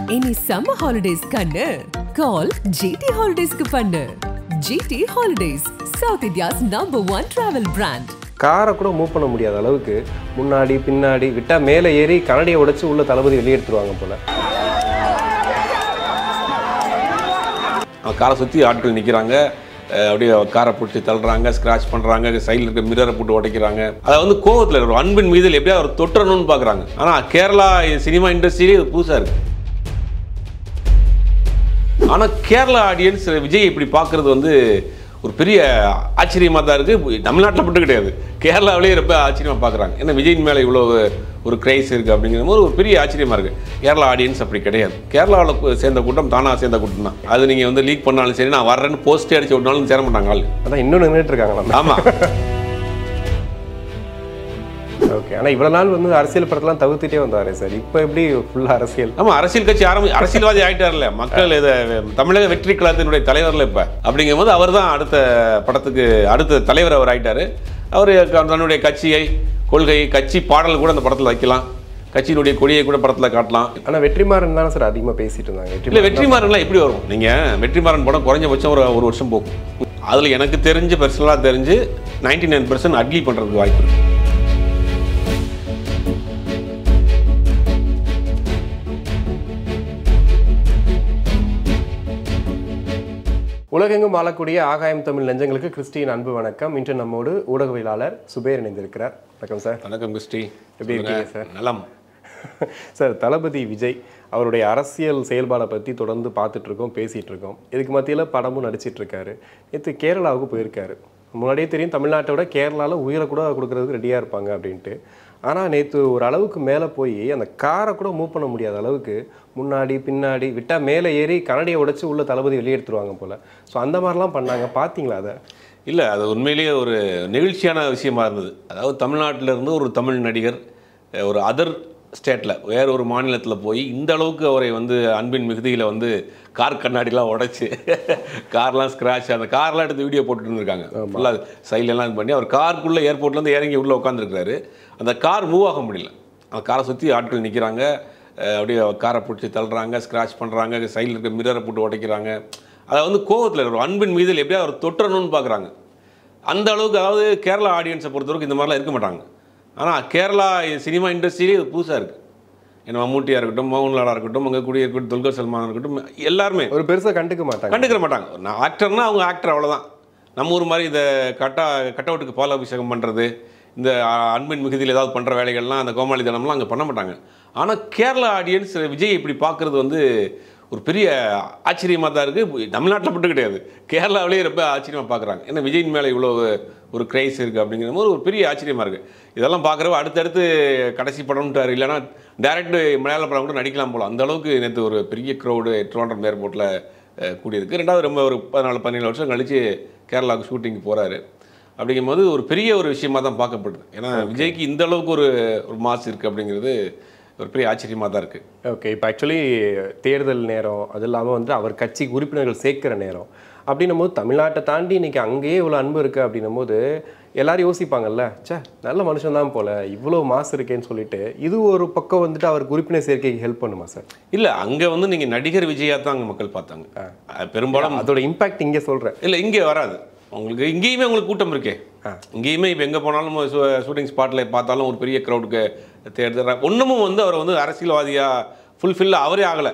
இனி summer holidays கண்ணு கால் GT ஹாலிடேஸ்க்கு பண்ணு GT Holidays south India's number one travel brand காரை கூட மூவ் பண்ண முடியாத அளவுக்கு முன்னாடி பின்னாடி விட்டா மேலே ஏறி கனடியை உடைச்சு உள்ள தளபதி வெளியெடுத்துருவாங்க போல அவன் காரை சுற்றி ஆட்கள் நிற்கிறாங்க அப்படியே காரை பிடிச்சி தள்ளுறாங்க ஸ்க்ராட்ச் பண்ணுறாங்க சைடில் இருக்க மிரரை போட்டு உடைக்கிறாங்க அதை வந்து கோவத்தில் ஒரு அன்பின் மீதில் எப்படியா அவர் தொற்றணும்னு பார்க்குறாங்க ஆனால் கேரளா சினிமா இண்டஸ்ட்ரியிலே இது புதுசாக இருக்குது ஆனால் கேரளா ஆடியன்ஸ் விஜய் இப்படி பார்க்குறது வந்து ஒரு பெரிய ஆச்சரியமாக தான் இருக்குது தமிழ்நாட்டில் மட்டும் கிடையாது கேரளாவிலேயே ரொம்ப ஆச்சரியமாக பார்க்குறாங்க ஏன்னா விஜயின் மேலே இவ்வளோ ஒரு கிரைஸ் இருக்குது அப்படிங்கிற போது ஒரு பெரிய ஆச்சரியமாக இருக்குது கேரளா ஆடியன்ஸ் அப்படி கிடையாது கேரளாவில் சேர்ந்த கூட்டம் தானாக சேர்ந்த கூட்டம் தான் அது நீங்கள் வந்து லீக் பண்ணாலும் சரி நான் வர்றேன்னு போஸ்டே அடிச்சு விட்டாலும் சேர மாட்டாங்க ஆள் அதான் இன்னும் நின்றுட்டு இருக்காங்களா ஆமாம் ஓகே ஆனால் இவ்வளோ நாள் வந்து அரசியல் படத்தெல்லாம் தவிர்த்துட்டே வந்தாரு சார் இப்போ எப்படி ஃபுல்லாக அரசியல் ஆமாம் அரசியல் கட்சி ஆரம்பி அரசியல்வாதி ஆயிட்டார்ல மக்கள் இதை தமிழக வெற்றி கழகத்தினுடைய தலைவர்ல இப்போ அப்படிங்கும்போது அவர் தான் அடுத்த படத்துக்கு அடுத்த தலைவர் அவர் ஆயிட்டாரு அவர் தன்னுடைய கட்சியை கொள்கை கட்சி பாடல் கூட அந்த படத்தில் வைக்கலாம் கட்சியினுடைய கொடியை கூட படத்தில் காட்டலாம் ஆனால் வெற்றிமாறன் தானே சார் அதிகமாக பேசிட்டு இருந்தாங்க இல்லை வெற்றிமாறன்லாம் எப்படி வரும் நீங்கள் வெற்றிமாறன் படம் குறைஞ்சபட்சம் ஒரு ஒரு வருஷம் போகும் அதில் எனக்கு தெரிஞ்சு பர்சனலாக தெரிஞ்சு நைன்டி நைன் பர்சன்ட் அட்லி பண்ணுறதுக்கு வாய்ப்பு இருக்குது உலகெங்கும் வாழக்கூடிய ஆகாயம் தமிழ் நெஞ்சங்களுக்கு கிறிஸ்டியின் அன்பு வணக்கம் இன்று நம்மோடு ஊடகவியலாளர் சுபேர் இணைந்திருக்கிறார் வணக்கம் சார் வணக்கம் கிறிஸ்டி எப்படி இருக்கீங்க சார்? நலம் சார் தளபதி விஜய் அவருடைய அரசியல் செயல்பாடை பற்றி தொடர்ந்து பார்த்துட்டு இருக்கோம் பேசிகிட்டு இருக்கோம் இதுக்கு மத்தியில் படமும் நடிச்சிட்டு இருக்காரு நேற்று கேரளாவுக்கு போயிருக்காரு முன்னாடியே தெரியும் தமிழ்நாட்டை விட கேரளாவில் உயிரை கூட கொடுக்கறதுக்கு ரெடியாக இருப்பாங்க அப்படின்ட்டு ஆனால் நேற்று ஒரு அளவுக்கு மேலே போய் அந்த காரை கூட மூவ் பண்ண முடியாத அளவுக்கு முன்னாடி பின்னாடி விட்டால் மேலே ஏறி கனடியை உடைச்சு உள்ள தளபதி வெளியெடுத்துருவாங்க போல் ஸோ அந்த மாதிரிலாம் பண்ணாங்க பார்த்தீங்களா அதை இல்லை அது உண்மையிலேயே ஒரு நெகிழ்ச்சியான விஷயமா இருந்தது அதாவது தமிழ்நாட்டில இருந்து ஒரு தமிழ் நடிகர் அஹ், ஒரு அதர் ஸ்டேட்டில் வேற ஒரு மாநிலத்தில் போய் இந்த அளவுக்கு அவரை வந்து அன்பின் மிகுதியில் வந்து கார் கண்ணாடிலாம் உடைச்சு கார்லாம் ஸ்க்ராட்ச் அந்த கார்லாம் எடுத்து வீடியோ போட்டுட்டு இருந்திருக்காங்க ஃபுல்லாக சைட்லலாம் இது பண்ணி அவர் காருக்குள்ளே ஏர்போர்ட்லேருந்து இறங்கி உள்ளே உட்காந்துருக்காரு அந்த கார் மூவ் ஆக முடியல அந்த காரை சுற்றி ஆட்கள் நிற்கிறாங்க அப்படியே காரை பிடிச்சி தள்ளுறாங்க ஸ்க்ராட்ச் பண்ணுறாங்க சைடில் இருக்க மிரரை போட்டு உடைக்கிறாங்க அதை வந்து கோவத்தில் ஒரு அன்பின் மீதில் எப்படியா அவர் தொற்றணும்னு பார்க்குறாங்க அந்த அளவுக்கு அதாவது கேரளா ஆடியன்ஸை பொறுத்தவரைக்கும் இந்த மாதிரிலாம் இருக்க மாட்டாங்க ஆனால் கேரளா சினிமா இண்டஸ்ட்ரியிலே இது புதுசாக இருக்குது ஏன்னா மம்மூட்டியாக இருக்கட்டும் மோகன்லாலாக இருக்கட்டும் அங்கே கூடிய இருக்கட்டும் துல்கர் சல்மான் இருக்கட்டும் எல்லாருமே ஒரு பெருசாக கண்டுக்க மாட்டாங்க கண்டுக்கிற மாட்டாங்க நான் ஆக்டர்னா அவங்க ஆக்டர் அவ்வளோதான் நம்ம ஊர் மாதிரி இந்த கட்டா கட் அவுட்டுக்கு பால் அபிஷேகம் பண்ணுறது இந்த அ- அன்பின் மிகுதியில் ஏதாவது பண்ணுற வேலைகள்லாம் அந்த கோமாளித்தனம்லாம் அங்கே பண்ண மாட்டாங்க ஆனால் கேரளா ஆடியன்ஸ் விஜய் இப்படி பார்க்குறது வந்து ஒரு பெரிய ஆச்சரியமாக தான் இருக்குது தமிழ்நாட்டில் மட்டும் கிடையாது கேரளாவிலேயே ரொம்ப ஆச்சரியமாக பார்க்குறாங்க ஏன்னா விஜயின் மேலே இவ்வளோ ஒரு கிரைஸ் இருக்குது அப்படிங்கிற போது ஒரு பெரிய ஆச்சரியமாக இருக்குது இதெல்லாம் பார்க்குறப்ப அடுத்தடுத்து கடைசி படம்ட்டார் இல்லைன்னா டேரக்ட் மலையாள படம் கூட நடிக்கலாம் போல அந்த அளவுக்கு நேற்று ஒரு பெரிய க்ரௌடு ட்ரோண்டம் ஏர்போர்ட்டில் கூடியிருக்கு ரெண்டாவது ரொம்ப ஒரு பதினாலு பதினேழு வருஷம் கழித்து கேரளாவுக்கு ஷூட்டிங் போகிறாரு அப்படிங்கும்போது ஒரு பெரிய ஒரு விஷயமா தான் பார்க்கப்படுது ஏன்னா விஜய்க்கு இந்த அளவுக்கு ஒரு ஒரு மாஸ் இருக்குது அப்படிங்கிறது ஒரு பெரிய ஆச்சரியமாக தான் இருக்குது ஓகே இப்போ ஆக்சுவலி தேர்தல் நேரம் அது இல்லாமல் வந்து அவர் கட்சிக்கு உறுப்பினர்கள் சேர்க்கிற நேரம் அப்படின்னும் போது தமிழ்நாட்டை தாண்டி இன்னைக்கு அங்கேயே இவ்வளோ அன்பு இருக்குது அப்படின்னும் போது எல்லாரும் யோசிப்பாங்கல்ல ச்சே நல்ல மனுஷன் தான் போல இவ்வளோ மாசு இருக்கேன்னு சொல்லிட்டு இது ஒரு பக்கம் வந்துட்டு அவருக்கு உறுப்பினர் சேர்க்கைக்கு ஹெல்ப் பண்ணுமா சார் இல்லை அங்கே வந்து நீங்கள் நடிகர் விஜயா தான் அங்கே மக்கள் பார்த்தாங்க அஹ் பெரும்பாலும் அதோட இம்பாக்ட் இங்கே சொல்கிறேன் இல்லை இங்கே வராது உங்களுக்கு இங்கேயுமே உங்களுக்கு கூட்டம் இருக்கே இங்கேயுமே இப்போ எங்கே போனாலும் ஷூட்டிங் ஸ்பாட்டில் பார்த்தாலும் ஒரு பெரிய க்ரௌடுக்கு தேர்தல் ஒன்றுமும் வந்து அவர் வந்து அரசியல்வாதியாக ஃபுல்ஃபில் அவரே ஆகலை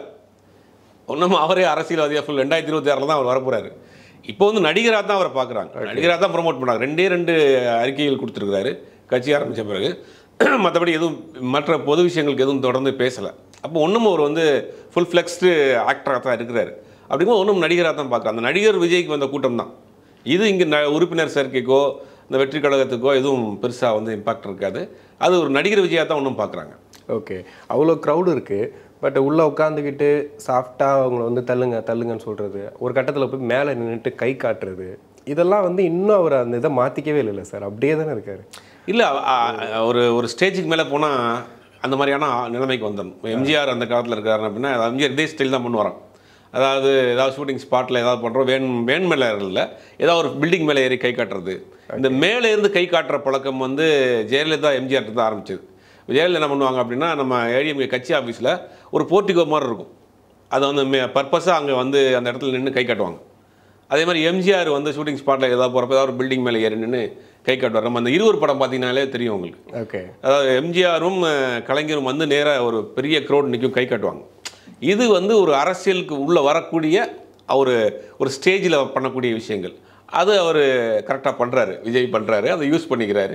ஒன்றும் அவரே அரசியல்வாதியாக ஃபுல் ரெண்டாயிரத்தி இருபத்தி ஆறில் தான் அவர் வரப்போறாரு இப்போ வந்து நடிகராக தான் அவரை பார்க்குறாங்க நடிகராக தான் ப்ரொமோட் பண்ணாங்க ரெண்டே ரெண்டு அறிக்கைகள் கொடுத்துருக்கிறாரு கட்சி ஆரம்பித்த பிறகு மற்றபடி எதுவும் மற்ற பொது விஷயங்களுக்கு எதுவும் தொடர்ந்து பேசலை அப்போ ஒன்றும் அவர் வந்து ஃபுல் ஃப்ளெக்ஸ்டு ஆக்டராக தான் இருக்கிறாரு அப்படிங்கும்போது ஒன்றும் நடிகராக தான் பார்க்குறாங்க அந்த நடிகர் விஜய்க்கு வந்த கூட்டம் தான் இது இங்கே ந உறுப்பினர் சேர்க்கைக்கோ இந்த வெற்றி கழகத்துக்கோ எதுவும் பெருசாக வந்து இம்பாக்ட் இருக்காது அது ஒரு நடிகர் விஜயாக தான் ஒன்றும் பார்க்குறாங்க ஓகே அவ்வளோ க்ரௌடு இருக்குது பட் உள்ளே உட்காந்துக்கிட்டு சாஃப்டாக அவங்கள வந்து தள்ளுங்க தள்ளுங்கன்னு சொல்கிறது ஒரு கட்டத்தில் போய் மேலே நின்றுட்டு கை காட்டுறது இதெல்லாம் வந்து இன்னும் அவர் அந்த இதை மாற்றிக்கவே இல்லை சார் அப்படியே தானே இருக்கார் இல்லை ஒரு ஒரு ஸ்டேஜுக்கு மேலே போனால் அந்த மாதிரியான நிலைமைக்கு வந்துடும் எம்ஜிஆர் அந்த காலத்தில் இருக்காரு அப்படின்னா எம்ஜிஆர் இதே ஸ்டைல் தான் பண்ணுவாராம் அதாவது ஏதாவது ஷூட்டிங் ஸ்பாட்டில் ஏதாவது பண்ணுறோம் வேன் வேன் மேலே இல்லை ஏதாவது ஒரு பில்டிங் மேலே ஏறி கை காட்டுறது இந்த மேலே இருந்து கை காட்டுற பழக்கம் வந்து ஜெயலலிதா எம்ஜிஆர் தான் ஆரம்பிச்சது ஜெயலலிதா என்ன பண்ணுவாங்க அப்படின்னா நம்ம ஏடிஎம்கே கட்சி ஆஃபீஸில் ஒரு போர்ட்டிகோ மாதிரி இருக்கும் அதை வந்து பர்பஸாக அங்கே வந்து அந்த இடத்துல நின்று கை காட்டுவாங்க அதே மாதிரி எம்ஜிஆர் வந்து ஷூட்டிங் ஸ்பாட்டில் ஏதாவது போகிறப்ப ஏதாவது ஒரு பில்டிங் மேலே ஏறி நின்று கை காட்டுவார் நம்ம அந்த இருவர் படம் பார்த்தீங்கனாலே தெரியும் உங்களுக்கு ஓகே அதாவது எம்ஜிஆரும் அஹ், கலைஞரும் வந்து நேராக ஒரு பெரிய க்ரௌட் நிற்கும் கை காட்டுவாங்க இது வந்து ஒரு அரசியலுக்கு உள்ளே வரக்கூடிய ஒரு ஒரு ஸ்டேஜில் பண்ணக்கூடிய விஷயங்கள் அது அவர் கரெக்டாக பண்ணுறாரு விஜய் பண்ணுறாரு அதை யூஸ் பண்ணிக்கிறாரு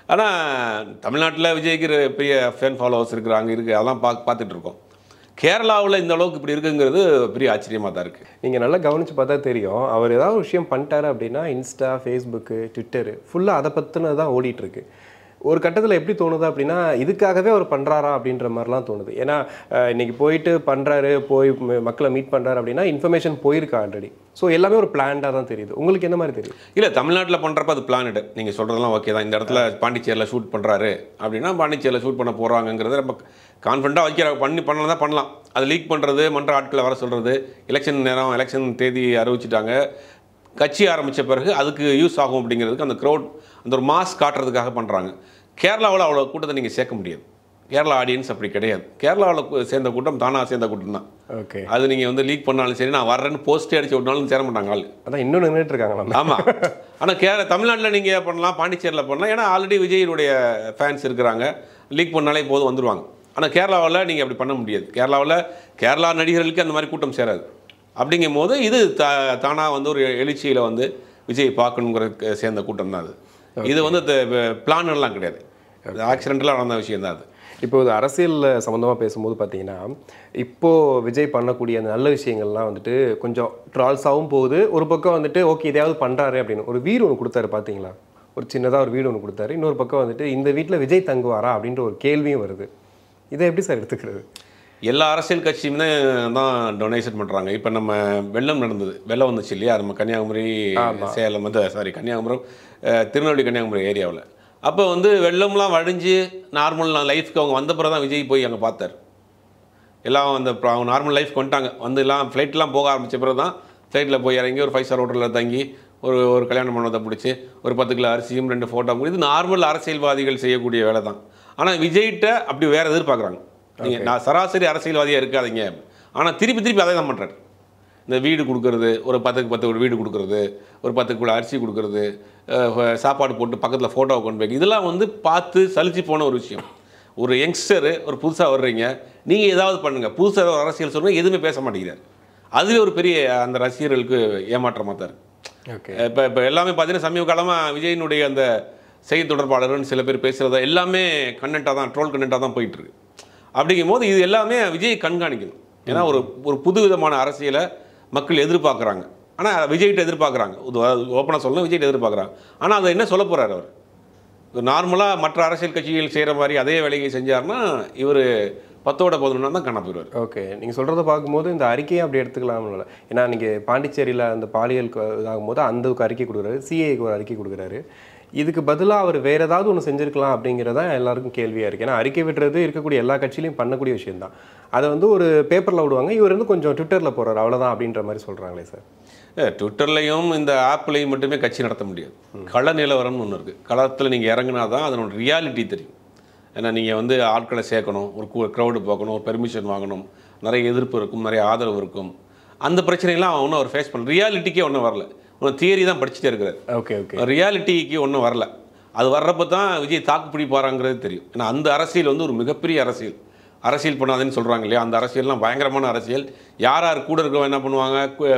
ஆனால் தமிழ்நாட்டில் விஜய்க்கு ஒரு பெரிய ஃபேன் ஃபாலோவர்ஸ் இருக்கிறாங்க இருக்குது அதெல்லாம் பா பார்த்துட்டு இருக்கோம் கேரளாவில் இந்த அளவுக்கு இப்படி இருக்குங்கிறது பெரிய ஆச்சரியமாக தான் இருக்குது நீங்கள் நல்லா கவனிச்சு பார்த்தா தெரியும் அவர் ஏதாவது ஒரு விஷயம் பண்ணிட்டாரு அப்படின்னா இன்ஸ்டா ஃபேஸ்புக்கு ட்விட்டரு ஃபுல்லாக அதை பற்றினது தான் ஓடிட்டு இருக்கு ஒரு கட்டத்தில் எப்படி தோணுது அப்படின்னா இதுக்காகவே அவர் பண்ணுறாரா அப்படின்ற மாதிரிலாம் தோணுது ஏன்னா அஹ், இன்னைக்கு போயிட்டு பண்ணுறாரு போய் ம- மக்களை மீட் பண்ணுறாரு அப்படின்னா இன்ஃபர்மேஷன் போயிருக்கு ஆல்ரெடி ஸோ எல்லாமே ஒரு பிளான்டாக தான் தெரியுது உங்களுக்கு என்ன மாதிரி தெரியும் இல்லை தமிழ்நாட்டில் பண்ணுறப்ப அது பிளானடு நீங்கள் சொல்கிறதெல்லாம் ஓகே தான் இந்த இடத்துல பாண்டிச்சேரியில் ஷூட் பண்ணுறாரு அப்படின்னா பாண்டிச்சேரியில் ஷூட் பண்ண போகிறாங்கங்கிறத நம்ம கான்ஃபிடண்ட்டாக வைக்கிற பண்ணி பண்ணலாம் தான் பண்ணலாம் அது லீக் பண்ணுறது மன்ற ஆட்களை வர சொல்கிறது எலெக்ஷன் நேரம் எலெக்ஷன் தேதி அறிவிச்சிட்டாங்க கட்சி ஆரம்பித்த பிறகு அதுக்கு யூஸ் ஆகும் அப்படிங்கிறதுக்கு அந்த க்ரௌட் அந்த ஒரு மாஸ் காட்டுறதுக்காக பண்ணுறாங்க கேரளாவில் அவ்வளோ கூட்டத்தை நீங்கள் சேர்க்க முடியாது கேரளா ஆடியன்ஸ் அப்படி கிடையாது கேரளாவில் சேர்ந்த கூட்டம் தானாக சேர்ந்த கூட்டம் தான் ஓகே அது நீங்கள் வந்து லீக் பண்ணாலும் சரி நான் வர்றேன்னு போஸ்டே அடிச்சு விட்டாலும் சேர மாட்டாங்க ஆள் அதான் இன்னும் நின்றுட்டு இருக்காங்க நம்ம ஆமாம் ஆனால் கேர தமிழ்நாட்டில் நீங்கள் பண்ணலாம் பாண்டிச்சேரியில் பண்ணலாம் ஏன்னா ஆல்ரெடி விஜயினுடைய ஃபேன்ஸ் இருக்கிறாங்க லீக் பண்ணாலே போதும் வந்துருவாங்க ஆனால் கேரளாவில் நீங்கள் அப்படி பண்ண முடியாது கேரளாவில் கேரளா நடிகர்களுக்கு அந்த மாதிரி கூட்டம் சேராது அப்படிங்கும் போது இது தா தானாக வந்து ஒரு எழுச்சியில் வந்து விஜய் பார்க்கணுங்கிற சேர்ந்த கூட்டம் தான் அது இது வந்து பிளான் எல்லாம் கிடையாது ஆக்சிடென்டலாக நடந்த விஷயம் தான் அது இப்போ இது அரசியல் சம்மந்தமாக பேசும்போது பார்த்தீங்கன்னா இப்போ விஜய் பண்ணக்கூடிய அந்த நல்ல விஷயங்கள்லாம் வந்துட்டு கொஞ்சம் ட்ரால்ஸாகவும் போகுது ஒரு பக்கம் வந்துட்டு ஓகே இதையாவது பண்ணுறாரு அப்படின்னு ஒரு வீடு ஒன்று கொடுத்தாரு பார்த்தீங்களா ஒரு சின்னதாக ஒரு வீடு ஒன்று கொடுத்தாரு இன்னொரு பக்கம் வந்துட்டு இந்த வீட்டில் விஜய் தங்குவாரா அப்படின்ற ஒரு கேள்வியும் வருது இதை எப்படி சார் எடுத்துக்கிறது எல்லா அரசியல் கட்சியும் தான் தான் டொனேஷன் பண்ணுறாங்க இப்போ நம்ம வெள்ளம் நடந்தது வெள்ளம் வந்துச்சு இல்லையா நம்ம கன்னியாகுமரி சேலம் வந்து சாரி கன்னியாகுமரி அஹ், திருநெல்வேலி கன்னியாகுமரி ஏரியாவில் அப்போ வந்து வெள்ளம்லாம் வடிஞ்சு நார்மல் லைஃப்க்கு அவங்க வந்த பிறகு தான் விஜய் போய் அங்கே பார்த்தார் எல்லாம் அந்த அப்புறம் அவங்க நார்மல் லைஃப் வந்துட்டாங்க வந்து எல்லாம் ஃப்ளைட்லாம் போக ஆரம்பித்த பிறகு தான் ஃப்ளைட்டில் போய் இறங்கி ஒரு ஃபைவ் ஸ்டார் ஹோட்டலில் தங்கி ஒரு ஒரு கல்யாண மண்டபத்தை பிடிச்சி ஒரு பத்து கிலோ அரிசியும் ரெண்டு ஃபோட்டோ இது நார்மல் அரசியல்வாதிகள் செய்யக்கூடிய வேலை தான் ஆனால் விஜய்கிட்ட அப்படி வேறு எதிர்பார்க்குறாங்க நீங்கள் நான் சராசரி அரசியல்வாதியாக இருக்காதீங்க ஆனால் திருப்பி திருப்பி அதை தான் பண்ணுறாரு இந்த வீடு கொடுக்கறது ஒரு பத்துக்கு பத்து ஒரு வீடு கொடுக்கறது ஒரு பத்துக்கு கூட அரிசி கொடுக்கறது அஹ், சாப்பாடு போட்டு பக்கத்தில் ஃபோட்டோ கொண்டு போய் இதெல்லாம் வந்து பார்த்து சலிச்சு போன ஒரு விஷயம் ஒரு யங்ஸ்டரு ஒரு புதுசாக வர்றீங்க நீங்கள் ஏதாவது பண்ணுங்கள் புதுசாக ஒரு அரசியல் சொல்லுங்கள் எதுவுமே பேச மாட்டேங்கிறார் அதுவே ஒரு பெரிய அந்த ரசிகர்களுக்கு ஏமாற்றமாக தான் இருக்கு ஓகே இப்போ இப்போ எல்லாமே பார்த்தீங்கன்னா சமீப காலமாக விஜயினுடைய அந்த செய்தி தொடர்பாளர்னு சில பேர் பேசுகிறத எல்லாமே கண்டென்ட்டாக தான் ட்ரோல் கண்டென்ட்டாக தான் போயிட்டு இருக்கு அப்படிங்கும் போது இது எல்லாமே விஜய் கண்காணிக்கணும் ஏன்னா ஒரு ஒரு புது விதமான அரசியலை மக்கள் எதிர்பார்க்குறாங்க ஆனால் விஜய்கிட்ட எதிர்பார்க்குறாங்க ஓப்பனாக சொல்லணும் விஜய்கிட்ட எதிர்பார்க்குறாங்க ஆனால் அதை என்ன சொல்ல போகிறார் அவர் நார்மலாக மற்ற அரசியல் கட்சிகள் செய்கிற மாதிரி அதே வேலையை செஞ்சார்னா இவர் பத்தோட பதினொன்னா தான் காண போயிடுவார் ஓகே நீங்கள் சொல்கிறத பார்க்கும்போது இந்த அறிக்கையை அப்படி எடுத்துக்கலாம்ல ஏன்னா நீங்கள் பாண்டிச்சேரியில் அந்த பாலியலுக்கு இதாகும்போது அந்த ஒரு அறிக்கை கொடுக்குறாரு சிஏக்கு ஒரு அறிக்கை கொடுக்குறாரு இதுக்கு பதிலாக அவர் வேற ஏதாவது ஒன்று செஞ்சிருக்கலாம் அப்படிங்கிறதான் எல்லாருக்கும் கேள்வியாக இருக்குது ஏன்னா அறிக்கை விடுறது இருக்கக்கூடிய எல்லா கட்சியிலையும் பண்ணக்கூடிய விஷயம் தான் அதை வந்து ஒரு பேப்பரில் விடுவாங்க இவர் வந்து கொஞ்சம் ட்விட்டரில் போகிறார் அவ்வளோதான் அப்படின்ற மாதிரி சொல்கிறாங்களே சார் ஏ, ட்விட்டர்லையும் இந்த ஆப்லையும் மட்டுமே கட்சி நடத்த முடியாது கள நிலவரம்னு ஒன்று இருக்குது களத்தில் நீங்கள் இறங்குனா தான் அதனோட ரியாலிட்டி தெரியும் ஏன்னா நீங்கள் வந்து ஆட்களை சேர்க்கணும் ஒரு க்ரௌடு பார்க்கணும் ஒரு பெர்மிஷன் வாங்கணும் நிறைய எதிர்ப்பு இருக்கும் நிறைய ஆதரவு இருக்கும் அந்த பிரச்சனைலாம் ஒன்றும் அவர் ஃபேஸ் பண்ண ரியாலிட்டிக்கே ஒன்றும் வரல ஒன்றும் தியரி தான் படிச்சுட்டே இருக்கிறார் ஓகே ஓகே ரியாலிட்டிக்கு ஒன்றும் வரல அது வர்றப்ப தான் விஜய் தாக்கு பிடிப்பாராங்கிறது தெரியும் ஏன்னா அந்த அரசியல் வந்து ஒரு மிகப்பெரிய அரசியல் அரசியல் பண்ணாதுன்னு சொல்கிறாங்க இல்லையா அந்த அரசியல்லாம் பயங்கரமான அரசியல் யார் யார் கூட இருக்கவன் என்ன பண்ணுவாங்க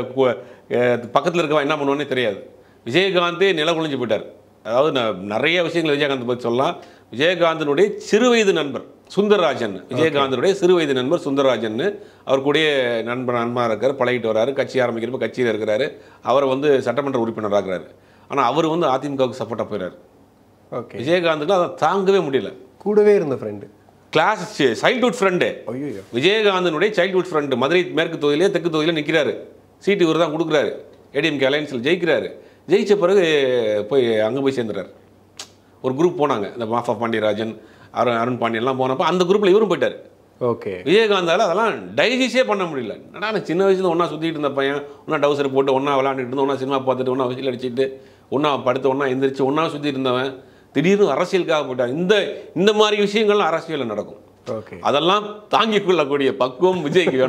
பக்கத்தில் இருக்கவன் என்ன பண்ணுவானே தெரியாது விஜயகாந்தே நில குளிஞ்சு போயிட்டார் அதாவது ந- நிறைய விஷயங்கள் விஜயகாந்த் பற்றி சொல்லலாம் விஜயகாந்தனுடைய சிறுவயது நண்பர் சுந்தரராஜன் விஜயகாந்தனுடைய சிறுவயது நண்பர் சுந்தரராஜன் அவர் கூடயே நண்பர் நண்பராக இருக்கார் பழகிட்டு வராரு கட்சி ஆரம்பிக்கிறப்ப கட்சியில் இருக்கிறாரு அவர் வந்து சட்டமன்ற உறுப்பினராகிறாரு ஆனால் அவர் வந்து அதிமுகவுக்கு சப்போர்ட்டாக போயிறாரு ஓகே விஜயகாந்துக்கு அதை தாங்கவே முடியல கூடவே இருந்த ஃப்ரெண்டு கிளாஸ் சைல்ட்ஹுட் ஃப்ரெண்டு ஐயோ விஜயகாந்தனுடைய சைல்ட்ஹுட் ஃப்ரெண்டு மதுரை மேற்கு தொகுதியிலே தெற்கு தொகுதியில நிற்கிறாரு சீட்டு இவர் தான் கொடுக்குறாரு ஏடிஎம்கே அலையன்ஸில் ஜெயிக்கிறாரு ஜெயிச்ச பிறகு போய் அங்கே போய் சேர்ந்துறாரு ஒரு குரூப் போனாங்க இந்த மாஃபா பாண்டியராஜன் அருண் அருண் பாண்டியன்லாம் போனப்போ அந்த குரூப்பில் இவரும் போயிட்டார் ஓகே விஜயகாந்தால் அதெல்லாம் டைஜஸ்டே பண்ண முடியல என்னடா நான் சின்ன வயசுல ஒன்றா சுற்றிட்டு இருந்த பையன் ஒன்றா டவுசர் போட்டு ஒன்றா விளாண்டுட்டு இருந்தோம் ஒன்றா சினிமா பார்த்துட்டு ஒன்றா விசில் அடிச்சிட்டு ஒன்றா படுத்து ஒன்றா எந்திரிச்சு ஒன்றா சுற்றிட்டு இருந்தவன் திடீர்னு அரசியலுக்காக போயிட்டான் இந்த இந்த மாதிரி விஷயங்கள்லாம் அரசியலில் நடக்கும் ஓகே அதெல்லாம் தாங்கிக் கொள்ளக்கூடிய பக்குவம் விஜய்க்கு வேணும்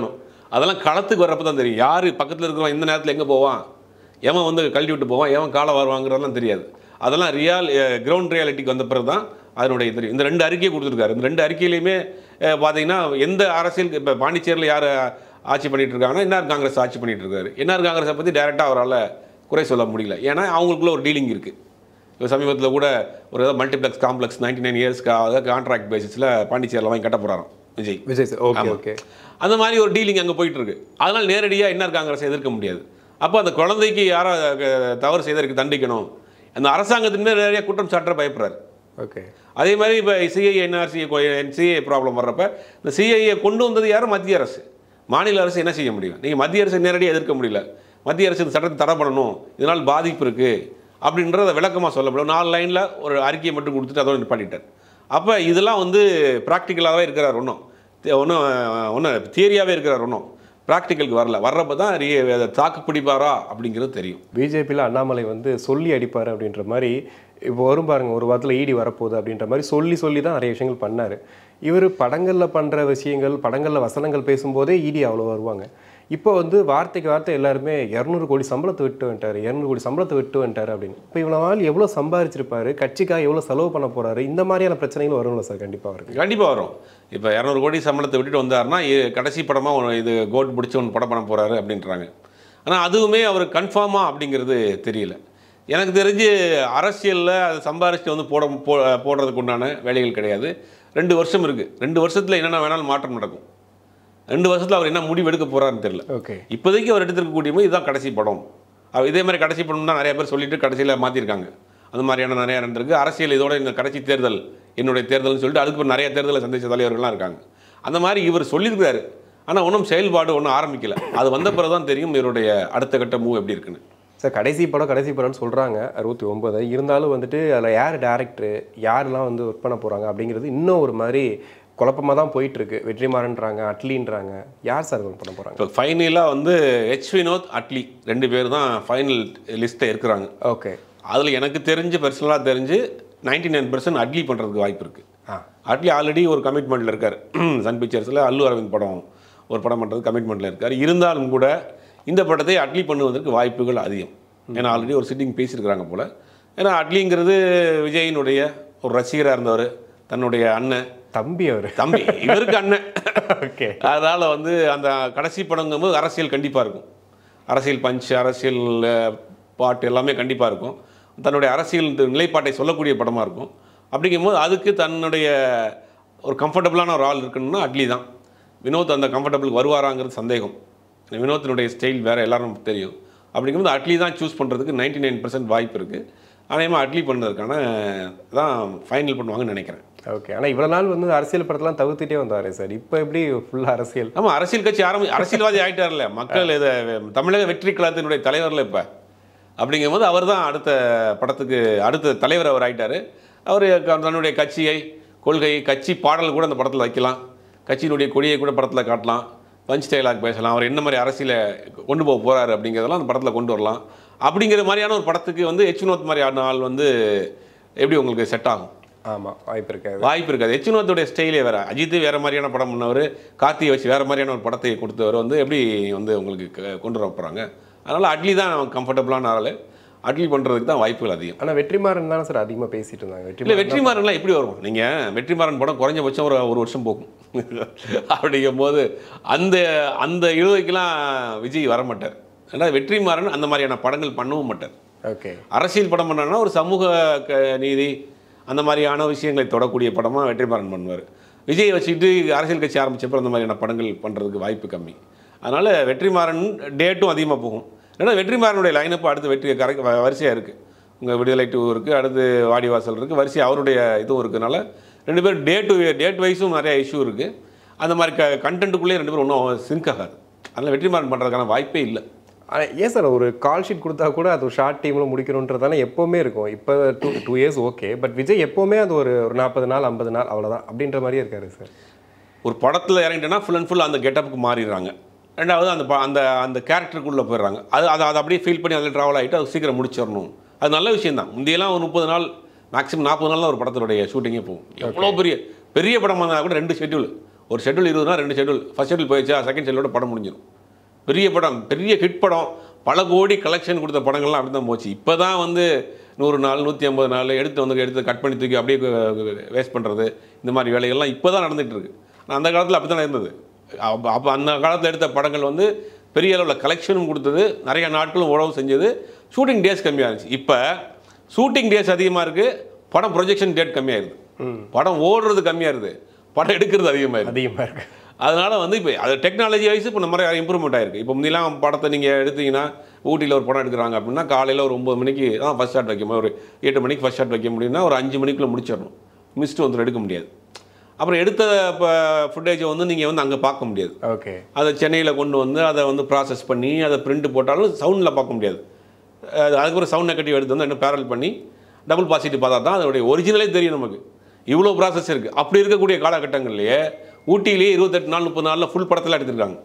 அதெல்லாம் களத்துக்கு வர்றப்ப தான் தெரியும் யார் பக்கத்தில் இருக்கிறவன் இந்த நேரத்தில் எங்கே போவான் எவன் வந்து கழட்டி விட்டு போவான் எவன் காலை வருவாங்கிறதெல்லாம் தெரியாது அதெல்லாம் ரியால் கிரவுண்ட் ரியாலிட்டிக்கு வந்த பிறகு தான் அதனுடைய தெரியும் இந்த ரெண்டு அறிக்கையை கொடுத்துருக்காரு இந்த ரெண்டு அறிக்கையிலையுமே அஹ், பார்த்தீங்கன்னா எந்த அரசியல் இப்போ பாண்டிச்சேரியில் யார் ஆட்சி பண்ணிட்டு இருக்காங்கன்னா என்ஆர் காங்கிரஸ் ஆட்சி பண்ணிட்டு இருக்காரு என்ஆர் காங்கிரஸை பற்றி டைரெக்டாக அவரால் குறை சொல்ல முடியல ஏன்னா அவங்களுக்குள்ள ஒரு டீலிங் இருக்குது இப்போ சமீபத்தில் கூட ஒரு ஏதாவது மல்டிப்ளெக்ஸ் காம்ப்ளெக்ஸ் நைன்டி நைன் இயர்ஸ்க்காக கான்ட்ராக்ட் பேசிஸில் பாண்டிச்சேரியில் வாங்கி கட்ட போகிறாராம் விஜய் விஜய் சார் ஓகே ஆமா. ஓகே அந்த மாதிரி ஒரு டீலிங் அங்கே போயிட்டு இருக்கு அதனால் நேரடியாக என்ஆர் காங்கிரஸ் எதிர்க்க முடியாது அப்போ அந்த குழந்தைக்கு யாரோ அஹ், தவறு செய்ததற்கு தண்டிக்கணும் அந்த அரசாங்கத்தின் மேல் நிறைய குற்றம் சாட்ட பயப்படுறாரு ஓகே அதே மாதிரி இப்போ சிஐ என்ஆர்சி சிஐ ப்ராப்ளம் வர்றப்ப இந்த சிஐஏ கொண்டு வந்தது யாரும் மத்திய அரசு மாநில அரசு என்ன செய்ய முடியும் நீங்கள் மத்திய அரசு நேரடியாக எதிர்க்க முடியல மத்திய அரசு இந்த சட்டத்தை தடை பண்ணணும் இதனால் பாதிப்பு இருக்குது அப்படின்றத விளக்கமாக சொல்லப்படும் நாலு லைனில் ஒரு அறிக்கையை மட்டும் கொடுத்துட்டு அதோட நிப்பாட்டிட்டார் அப்போ இதெல்லாம் வந்து ப்ராக்டிக்கலாகவே இருக்கிறார் ஒன்றும் ஒன்றும் ஒன்றும் தியரியாகவே இருக்கிறார் ஒன்றும் ப்ராக்டிக்கலுக்கு வரல வர்றப்ப தான் ரி- அதை தாக்கு பிடிப்பாரா அப்படிங்கிறது தெரியும் பிஜேபியில் அண்ணாமலை வந்து சொல்லி அடிப்பார் அப்படின்ற மாதிரி இப்போ வரும் பாருங்க ஒரு வாரத்தில் ஈடி வரப்போகுது அப்படின்ற மாதிரி சொல்லி சொல்லி தான் நிறைய விஷயங்கள் பண்ணார் இவர் படங்களில் பண்ணுற விஷயங்கள் படங்களில் வசனங்கள் பேசும்போதே ஈடி அவ்வளோ வருவாங்க இப்போ வந்து வார்த்தைக்கு வார்த்தை எல்லாருமே இரநூறு கோடி சம்பளத்தை விட்டு வந்துட்டார் இரநூறு கோடி சம்பளத்தை விட்டு வந்துட்டார் அப்படின்னு இப்போ இவ்வளோ நாள் எவ்வளோ சம்பாரிச்சிருப்பாரு கட்சிக்காக எவ்வளோ செலவு பண்ண போறாரு இந்த மாதிரியான பிரச்சனைகள் வரும்ல சார் கண்டிப்பாக அவருக்கு கண்டிப்பாக வரும் இப்போ இரநூறு கோடி சம்பளத்தை விட்டுட்டு வந்தாருன்னா இ- கடைசி படமாக இது கோட் பிடிச்சி ஒன்று படம் பண்ண போகிறாரு அப்படின்றாங்க ஆனால் அதுவுமே அவர் கன்ஃபார்மா அப்படிங்கிறது தெரியல எனக்கு தெரிஞ்சு அரசியலில் அது சம்பாரிச்சுட்டு வந்து போட போ போடுறதுக்கு உண்டான வேலைகள் கிடையாது ரெண்டு வருஷம் இருக்குது ரெண்டு வருஷத்தில் என்னென்ன வேணாலும் மாற்றம் நடக்கும் ரெண்டு வருஷத்தில் அவர் என்ன முடிவு எடுக்க போகிறாருன்னு தெரியல ஓகே இப்போதைக்கு அவர் எடுத்திருக்கக்கூடிய போது இதுதான் கடைசி படம் அவர் இதே மாதிரி கடைசி படம் தான் நிறைய பேர் சொல்லிட்டு கடைசியில் மாற்றிருக்காங்க அந்த மாதிரியான நிறைய நடந்திருக்கு அரசியல் இதோட இந்த கடைசி தேர்தல் என்னுடைய தேர்தல்னு சொல்லிட்டு அதுக்கு அப்புறம் நிறைய தேர்தலை சந்திச்ச தலைவர்கள்லாம் இருக்காங்க அந்த மாதிரி இவர் சொல்லியிருக்காரு ஆனால் ஒன்றும் செயல்பாடு ஒன்றும் ஆரம்பிக்கல அது வந்த பிறகு தான் தெரியும் இவருடைய அடுத்த கட்ட மூவ் எப்படி இருக்குன்னு சார் கடைசி படம் கடைசி படம்னு சொல்கிறாங்க அறுபத்தி ஒம்பது இருந்தாலும் வந்துட்டு அதில் யார் டேரக்டரு யாரெல்லாம் வந்து ஒர்க் பண்ண போகிறாங்க அப்படிங்கிறது இன்னும் ஒரு மாதிரி குழப்பமாக தான் போயிட்டு இருக்கு வெற்றிமாறன்றாங்க அட்லின்றாங்க யார் சார் ஒர்க் பண்ண போகிறாங்க இப்போ ஃபைனலாக வந்து ஹெச் வினோத் அட்லி ரெண்டு பேர் தான் ஃபைனல் லிஸ்ட்டை இருக்கிறாங்க ஓகே அதில் எனக்கு தெரிஞ்சு பர்சனலாக தெரிஞ்சு நைன்டி நைன் பர்சன்ட் அட்லி பண்ணுறதுக்கு வாய்ப்பு இருக்குது ஆ அட்லி ஆல்ரெடி ஒரு கமிட்மெண்ட்டில் இருக்கார் சன் பிக்சர்ஸில் அல்லு அரவிந்த் படம் ஒரு படம் பண்ணுறது கமிட்மெண்ட்டில் இருக்கார் இருந்தாலும் கூட இந்த படத்தை அட்லி பண்ணுவதற்கு வாய்ப்புகள் அதிகம் ஏன்னா ஆல்ரெடி ஒரு சிட்டிங் பேசியிருக்கிறாங்க போல் ஏன்னா அட்லிங்கிறது விஜயினுடைய ஒரு ரசிகராக இருந்தவர் தன்னுடைய அண்ணன் தம்பி அவர் தம்பி இவருக்கு அண்ணன் ஓகே அதனால் வந்து அந்த கடைசி படங்கும்போது அரசியல் கண்டிப்பாக இருக்கும் அரசியல் பஞ்ச் அரசியல் அஹ், பாட்டு எல்லாமே கண்டிப்பாக இருக்கும் தன்னுடைய அரசியல் இந்த நிலைப்பாட்டை சொல்லக்கூடிய படமாக இருக்கும் அப்படிங்கும்போது அதுக்கு தன்னுடைய ஒரு கம்ஃபர்டபுளான ஒரு ஆள் இருக்கணும்னா அட்லி தான் வினோத் அந்த கம்ஃபர்டபுளுக்கு வருவாராங்கிறது சந்தேகம் வினோத்தினுடைய ஸ்டைல் வேறு எல்லாரும் நமக்கு தெரியும் அப்படிங்கும்போது அட்லி தான் சூஸ் பண்ணுறதுக்கு 99% நைன் பர்சன்ட் வாய்ப்பு இருக்குது அதேமாதிரி அட்லி பண்ணுறதுக்கான தான் ஃபைனல் பண்ணுவாங்கன்னு நினைக்கிறேன் ஓகே ஆனால் இவ்வளோ நாள் வந்து அரசியல் படத்தெல்லாம் தவிர்த்துட்டே வந்தாரு சார் இப்போ எப்படி ஃபுல்லாக அரசியல் ஆமாம் அரசியல் கட்சி ஆரம்பி அரசியல்வாதி ஆயிட்டார்ல மக்கள் இதை தமிழக வெற்றி கழகத்தினுடைய தலைவர்ல இப்போ அப்படிங்கும்போது அவர் தான் அடுத்த படத்துக்கு அடுத்த தலைவர் அவர் ஆயிட்டாரு அவர் தன்னுடைய கட்சியை கொள்கை கட்சி பாடல் கூட அந்த படத்தில் வைக்கலாம் கட்சியினுடைய கொடியை கூட படத்தில் காட்டலாம் பஞ்ச் டைலாக் பேசலாம் அவர் என்ன மாதிரி அரசியலை கொண்டு போக போகிறாரு அப்படிங்கிறதெல்லாம் அந்த படத்தில் கொண்டு வரலாம் அப்படிங்கிற மாதிரியான ஒரு படத்துக்கு வந்து எச் வினோத் மாதிரியான ஆள் வந்து எப்படி உங்களுக்கு செட் ஆகும் ஆமாம் வாய்ப்பு இருக்காது வாய்ப்பு இருக்காது எச்சினோத்துடைய ஸ்டைலே வேற அஜித் வேற மாதிரியான படம் பண்ணவர் கார்த்தியை வச்சு வேற மாதிரியான ஒரு படத்தை கொடுத்தவர் வந்து எப்படி வந்து உங்களுக்கு க- கொண்டு வர போகிறாங்க அதனால் அட்லி தான் கம்ஃபர்டபுளான ஆள் அட்லி பண்ணுறதுக்கு தான் வாய்ப்புகள் அதிகம் ஆனால் வெற்றிமாறன் தானே சார் அதிகமாக பேசிட்டு இருந்தாங்க இல்லை வெற்றிமாறன் வெற்றிமாறன்லாம் எப்படி வரும் நீங்கள் வெற்றிமாறன் படம் குறைஞ்சபட்சம் ஒரு ஒரு வருஷம் போகும் அப்படிங்கும்போது அந்த அந்த இழுவைக்கெல்லாம் விஜய் வர மாட்டார் ஏன்னா வெற்றிமாறன் அந்த மாதிரியான படங்கள் பண்ணவும் மாட்டார் ஓகே அரசியல் படம் பண்ணாருன்னா ஒரு சமூக க- நீதி அந்த மாதிரியான விஷயங்களை தொடக்கூடிய படமாக வெற்றிமாறன் பண்ணுவார் விஜய் வச்சுக்கிட்டு அரசியல் கட்சி ஆரம்பிச்சப்போ அந்த மாதிரியான படங்கள் பண்ணுறதுக்கு வாய்ப்பு கம்மி அதனால் வெற்றிமாறன் டேட்டும் அதிகமாக போகும் ஏன்னா வெற்றிமாறனுடைய லைனப் அடுத்து வெற்றி கரெக்ட் வரிசையாக இருக்குது உங்கள் விடுதலை டூ இருக்குது அடுத்து வாடிவாசல் இருக்குது வரிசை அவருடைய இதுவும் இருக்கிறதுனால ரெண்டு பேரும் டே டு டேட் வைஸும் நிறைய இஷ்யூ இருக்குது அந்த மாதிரி க கண்டென்ட்டுக்குள்ளேயே ரெண்டு பேரும் ஒன்றும் சிங்க் ஆகாது அதனால் வெற்றிமாறன் பண்ணுறதுக்கான வாய்ப்பே இல்லை ஆனால் ஏன் சார் ஒரு கால் ஷீட் கொடுத்தா கூட அது ஒரு ஷார்ட் டீமில் முடிக்கணுன்றதானே எப்போவுமே இருக்கும் இப்போ two two years okay but Vijay எப்போவுமே அது ஒரு ஒரு நாற்பது நாள் ஐம்பது நாள் அவ்வளோதான் அப்படின்ற மாதிரியே இருக்காரு சார் ஒரு படத்தில் இறங்கிட்டேன்னா ஃபுல் அண்ட் ஃபுல் அந்த கெட்டப்புக்கு மாறிடுறாங்க ரெண்டாவது அந்த ப- அந்த அந்த கேரக்டருக்குள்ளே போயிடுறாங்க அது அதை அதை அப்படியே ஃபீல் பண்ணி அதில் ட்ராவல் ஆகிட்டு அது சீக்கிரம் முடிச்சிடணும் அது நல்ல விஷயம் தான் முந்தையெல்லாம் ஒரு முப்பது நாள் மேக்ஸிமம் நாற்பது நாள் தான் ஒரு படத்தினுடைய ஷூட்டிங்கே போகும் எவ்வளோ பெரிய பெரிய படமாக இருந்தால் கூட ரெண்டு ஷெட்யூல் ஒரு ஷெட்யூல் இருபதுனா ரெண்டு ஷெட்யூல் ஃபர்ஸ்ட் ஷெட்யூல் போயிடுச்சா செகண்ட் ஷெட்யூலோட படம் முடிஞ்சிடும் பெரிய படம் பெரிய ஹிட் படம் பல கோடி கலெக்ஷன் கொடுத்த படங்கள்லாம் அப்படி தான் போச்சு இப்போ தான் வந்து நூறு நாள் நூற்றி ஐம்பது நாள் எடுத்து வந்து எடுத்து கட் பண்ணி தூக்கி அப்படியே வேஸ்ட் பண்ணுறது இந்த மாதிரி வேலைகள்லாம் இப்போ தான் நடந்துகிட்டு இருக்கு நான் அந்த காலத்தில் அப்படி தான் இருந்தது அப்போ அப்போ அந்த காலத்தில் எடுத்த படங்கள் வந்து பெரிய அளவில் கலெக்ஷனும் கொடுத்தது நிறைய நாட்களும் உழவு செஞ்சது ஷூட்டிங் டேஸ் கம்மியாக இருந்துச்சு இப்போ ஷூட்டிங் டேஸ் அதிகமாக இருக்குது படம் ப்ரொஜெக்ஷன் டேட் கம்மியாயிருது படம் ஓடுறது கம்மியாயிருது படம் எடுக்கிறது அதிகமாயிருது அதிகமாக இருக்கு அதனால வந்து இப்போ அது டெக்னாலஜி வைஸ் இப்போ நம்ம இம்ப்ரூவ்மெண்ட் ஆயிருக்கு இப்போ முந்திலாம் படத்தை நீங்கள் எடுத்தீங்கன்னா ஊட்டியில் ஒரு படம் எடுக்கிறாங்க அப்படின்னா காலையில் ஒரு ஒம்பது மணிக்கு தான் ஃபஸ்ட் ஷாட் வைக்க முடியும் ஒரு எட்டு மணிக்கு ஃபஸ்ட் ஷாட் வைக்க முடியும்னா ஒரு அஞ்சு மணிக்குள்ளே முடிச்சிடணும் மிஸ்ட்டு வந்து எடுக்க முடியாது அப்புறம் எடுத்த இப்போ ஃபுட்டேஜை வந்து நீங்கள் வந்து அங்கே பார்க்க முடியாது ஓகே அதை சென்னையில் கொண்டு வந்து அதை வந்து ப்ராசஸ் பண்ணி அதை பிரிண்ட் போட்டாலும் சவுண்டில் பார்க்க முடியாது அது அதுக்கப்புறம் சவுண்ட் நெகட்டிவ் எடுத்து வந்து இன்னும் பேரல் பண்ணி டபுள் பாசிட்டிவ் பார்த்தா தான் அதோடைய ஒரிஜினலே தெரியும் நமக்கு இவ்வளோ ப்ராசஸ் இருக்குது அப்படி இருக்கக்கூடிய காலகட்டங்கள்லேயே ஊட்டியிலேயே இருபத்தெட்டு நாள் முப்பது நாளில் ஃபுல் படத்தில் எடுத்திருக்காங்க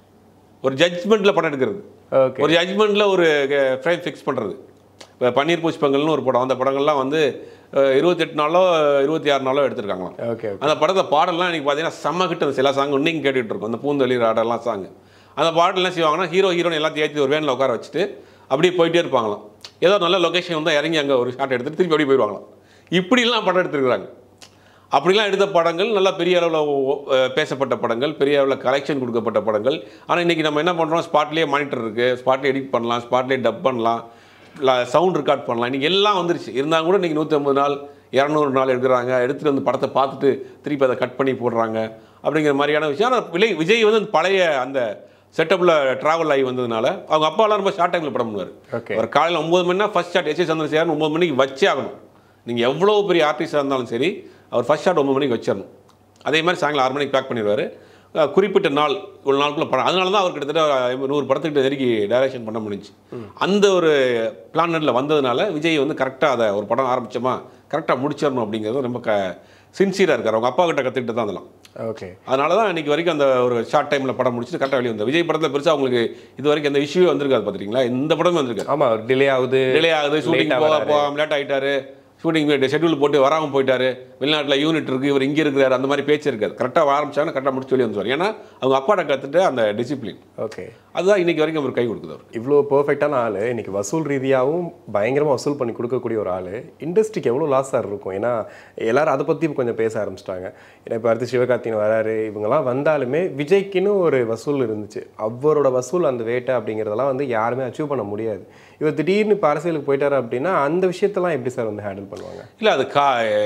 ஒரு ஜட்ஜ்மெண்ட்டில் படம் எடுக்கிறது ஓகே ஒரு ஜட்ஜ்மெண்ட்டில் ஒரு ஃப்ரேம் ஃபிக்ஸ் பண்ணுறது இப்போ பன்னீர் புஷ்பங்கள்னு ஒரு படம் அந்த படங்கள்லாம் வந்து அஹ், இருபத்தெட்டு நாளோ இருபத்தி ஆறு நாளோ எடுத்திருக்காங்களாம் ஓகே ஓகே அந்த படத்தை பாடல்லாம் இன்னைக்கு பார்த்தீங்கன்னா செம்ம கிட்ட அந்த சில சாங் இன்னைக்கு கேட்டுட்டு இருக்கோம் அந்த பூந்தொலி ஆடெல்லாம் சாங் அந்த பாடல் என்ன செய்வாங்கன்னா ஹீரோ ஹீரோன் எல்லாத்தையும் ஏற்றி ஒரு வேனில் உட்கார வச்சுட்டு அப்படியே போயிட்டே இருப்பாங்களாம் ஏதோ நல்ல லொகேஷன் வந்து இறங்கி அங்கே ஒரு ஷாட் எடுத்துட்டு திருப்பி அப்படியே போயிடுவாங்களாம் இப்படிலாம் படம் எடுத்துருக்குறாங்க அப்படிலாம் எடுத்த படங்கள் நல்லா பெரிய அளவில் பேசப்பட்ட படங்கள் பெரிய அளவில் கலெக்ஷன் கொடுக்கப்பட்ட படங்கள் ஆனால் இன்றைக்கி நம்ம என்ன பண்ணுறோம் ஸ்பாட்லேயே மானிட்டர் இருக்குது ஸ்பாட்லேயே எடிட் பண்ணலாம் ஸ்பாட்லேயே டப் பண்ணலாம் சவுண்ட் ரெக்கார்ட் பண்ணலாம் இன்றைக்கி எல்லாம் வந்துருச்சு இருந்தால் கூட இன்றைக்கி நூற்றி நாள் இரநூறு நாள் எடுக்கிறாங்க எடுத்துகிட்டு வந்து படத்தை பார்த்துட்டு திருப்பி அதை கட் பண்ணி போடுறாங்க அப்படிங்கிற மாதிரியான விஷயம் ஆனால் விலை விஜய் வந்து அந்த பழைய அந்த செட்டப்பில் ட்ராவல் ஆகி வந்ததுனால அவங்க அப்பாலாம் ரொம்ப ஷார்ட் டைமில் படம் பண்ணுவார் Okay. அவர் காலையில் ஒம்பது மணினா ஃபஸ்ட் ஷாட் எஸ் சந்திரசேகரன் ஒம்பது மணிக்கு வச்சே ஆகணும் நீங்கள் எவ்வளோ பெரிய ஆர்டிஸ்டாக இருந்தாலும் சரி அவர் ஃபஸ்ட் ஷாட் ஒம்பது மணிக்கு வச்சிடணும் அதே மாதிரி சாயங்காலம் ஆறு மணிக்கு பேக் பண்ணிடுவார் அஹ் குறிப்பிட்ட நாள் ஒரு நாளுக்குள்ள படம் அதனால தான் அவர் கிட்டத்தட்ட நூறு படத்துக்கிட்ட நெருக்கி டைரக்ஷன் பண்ண முடிஞ்சுச்சு அந்த ஒரு பிளானரில் வந்ததுனால விஜய் வந்து கரெக்டாக அதை ஒரு படம் ஆரம்பிச்சோமா கரெக்டாக முடிச்சிடணும் அப்படிங்கிறது ரொம்ப க சின்சியராக இருக்கார் அவங்க அப்பா கிட்ட கற்றுக்கிட்டு தான் அதெல்லாம் ஓகே அதனால தான் இன்னைக்கு வரைக்கும் அந்த ஒரு ஷார்ட் டைமில் படம் முடிச்சுட்டு கரெக்டாக வெளியே வந்தது விஜய் படத்தில் பெருசாக அவங்களுக்கு இது வரைக்கும் எந்த இஷ்யூவே வந்திருக்காது பார்த்துருக்கீங்களா இந்த படமே வந்திருக்காது ஆமா டிலே ஆகுது டிலே ஆகுது ஷூட்டிங் late ஆ போக வராரு. போகாம லேட் ஆகிட்டாரு ஷூட்டிங் ஷெட்யூல் போட்டு வராமல் போயிட்டாரு வெளிநாட்டில் யூனிட் இருக்குது இவர் இங்கே இருக்கிறாரு அந்த மாதிரி பேச்சு இருக்காது கரெக்டாக ஆரம்பிச்சாங்கன்னா கரெக்டாக முடிச்சு வெளியே வந்துருவார் ஏன்னா அவங்க அப்பாட்ட கற்றுட்டு அந்த டிசிப்ளின் ஓகே அதுதான் இன்னைக்கு வரைக்கும் அவர் கை கொடுக்குது அவர் இவ்வளோ பெர்ஃபெக்டான ஆள் இன்னைக்கு வசூல் ரீதியாகவும் பயங்கரமாக வசூல் பண்ணி கொடுக்கக்கூடிய ஒரு ஆள் இண்டஸ்ட்ரிக்கு எவ்வளோ லாஸ் இருக்கும் ஏன்னா எல்லாரும் அதை பற்றி கொஞ்சம் பேச ஆரம்பிச்சிட்டாங்க ஏன்னா இப்போ அடுத்து சிவகார்த்திகேயன் வராரு இவங்கெல்லாம் வந்தாலுமே விஜய்க்குன்னு ஒரு வசூல் இருந்துச்சு அவரோட வசூல் அந்த வேட்டை அப்படிங்கிறதெல்லாம் வந்து யாருமே அச்சீவ் பண்ண முடியாது இவர் திடீர்னு இப்போ அரசியலுக்கு போயிட்டாரு அப்படின்னா அந்த விஷயத்தெல்லாம் எப்படி சார் வந்து ஹேண்டில் பண்ணுவாங்க இல்லை அது கா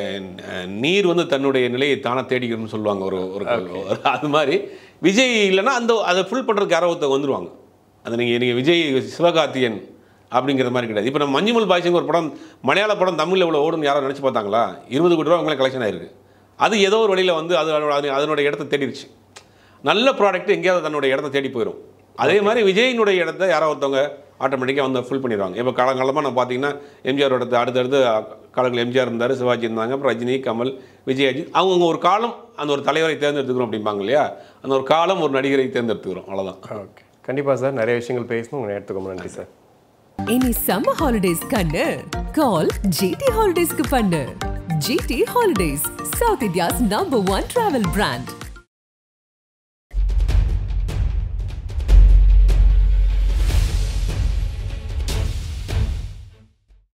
அஹ் நீர் வந்து தன்னுடைய நிலையை தானே தேடிக்கணும்னு சொல்லுவாங்க ஒரு ஒரு ஒரு- அது மாதிரி விஜய் இல்லைன்னா அந்த அதை ஃபுல் பண்ணுறதுக்கு யாரோ ஒருத்தர் வந்துருவாங்க அது நீங்கள் நீங்கள் விஜய் சிவகார்த்தியன் அப்படிங்கிற மாதிரி கிடையாது இப்போ நம்ம மஞ்சுமல் பாய்ஸுங்க ஒரு படம் மலையாள படம் தமிழில் இவ்வளோ ஓடுன்னு யாரும் நினச்சி பார்த்தாங்களா இருபது கோடி ரூபா உங்களே கலெக்ஷன் ஆயிருக்கு அது ஏதோ ஒரு வழியில் வந்து அது அதனோட- அது அதனுடைய இடத்த தேடிடுச்சு நல்ல ப்ராடக்ட் எங்கேயாவது தன்னுடைய இடத்த தேடி போயிடும் அதே மாதிரி விஜயினுடைய இடத்த யாரோ ஒருத்தவங்க ஆட்டோமேட்டிக்காக வந்து ஃபுல் பண்ணிடுவாங்க இப்போ காலங்காலமாக நான் பார்த்தீங்கன்னா எம்ஜிஆர் இடத்த அடுத்தடுத்து காலங்கள் எம்ஜிஆர் இருந்தார் சிவாஜி இருந்தாங்க அப்புறம் ரஜினி கமல் விஜய் அஜித் அவங்கவுங்க ஒரு காலம் அந்த ஒரு தலைவரை தேர்ந்தெடுத்துக்கிறோம் அப்படிம்பாங்க இல்லையா அந்த ஒரு காலம் ஒரு நடிகரை தேர்ந்தெடுத்துக்கிறோம் அவ்வளோதான் ஓகே கண்டிப்பாக சார் நிறைய விஷயங்கள் பேசணும் உங்கள் நேரத்துக்கு ரொம்ப நன்றி சார் இனி சம்மர் ஹாலிடேஸ் கண்ணு கால் ஜிடி ஹாலிடேஸ்க்கு பண்ணு GT Holidays south India's number one travel brand